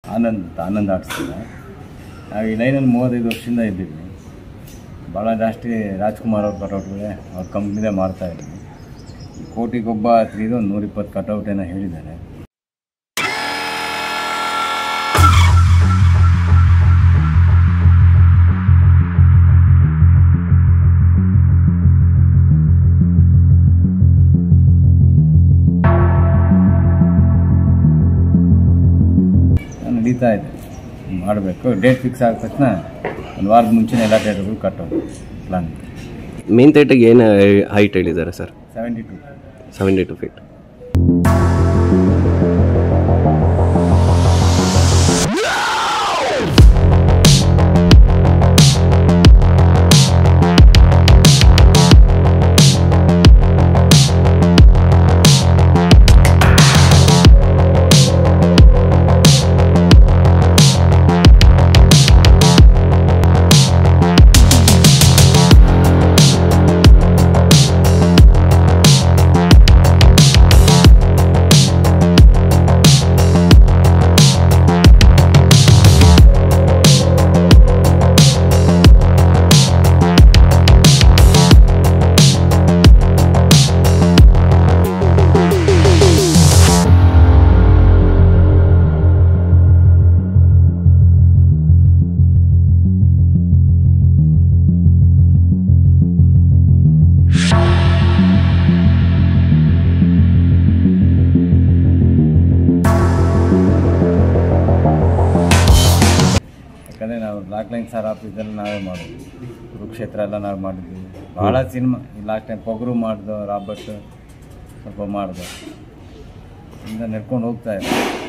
ಆನಂದ್ ಅಂತ ಆನಂದ್ ಆಡಿಸ್ತಿಲ್ಲ ನಾವು ಈ ಲೈನಲ್ಲಿ ಮೂವತ್ತೈದು ವರ್ಷದಿಂದ ಇದ್ದೀವಿ ಭಾಳ ಜಾಸ್ತಿ ರಾಜ್ಕುಮಾರ್ ಅವ್ರ ಕಟೌಟ್ಗಳೇ ಅವ್ರ ಕಂಪ್ನಿದೇ ಮಾಡ್ತಾ ಇದ್ದೀವಿ ಕೋಟಿಗೊಬ್ಬ ಹತ್ತಿರ ಒಂದು ನೂರಿಪ್ಪತ್ತು ಕಟೌಟ್ ಏನೋ ಹೇಳಿದ್ದಾರೆ ನಡೀತಾ ಇದೆ ಮಾಡಬೇಕು ಡೇಟ್ ಫಿಕ್ಸ್ ಆದ ತಕ್ಷಣ ಒಂದು ವಾರದ ಮುಂಚೆನೇ ಎಲ್ಲ ಡೇಟ್ಗಳು ಕಟ್ಟೋದು ಪ್ಲಾನ್ ಮೇನ್ ಥಿಯೇಟರ್ಗೆ ಏನು ಹೈಟ್ ಹೇಳಿದ್ದಾರೆ sir seventy two seventy two feet ಯಾಕಂದರೆ ನಾವು ಲಾಕ್ ಲೈನ್ ಸರ್ ಆಫೀಸಲ್ಲಿ ನಾವೇ ಮಾಡೋದು ಕುರುಕ್ಷೇತ್ರ ಎಲ್ಲ ನಾವು ಮಾಡಿದ್ವಿ ಭಾಳ ಸಿನಿಮಾ ಈ ಲಾಸ್ಟ್ ಟೈಮ್ ಪೊಗರು ಮಾಡ್ದು ರಾಬರ್ಟ್ ಸ್ವಲ್ಪ ಮಾಡ್ದು ಇಂದ ನಡ್ಕೊಂಡು ಹೋಗ್ತಾ ಇದೆ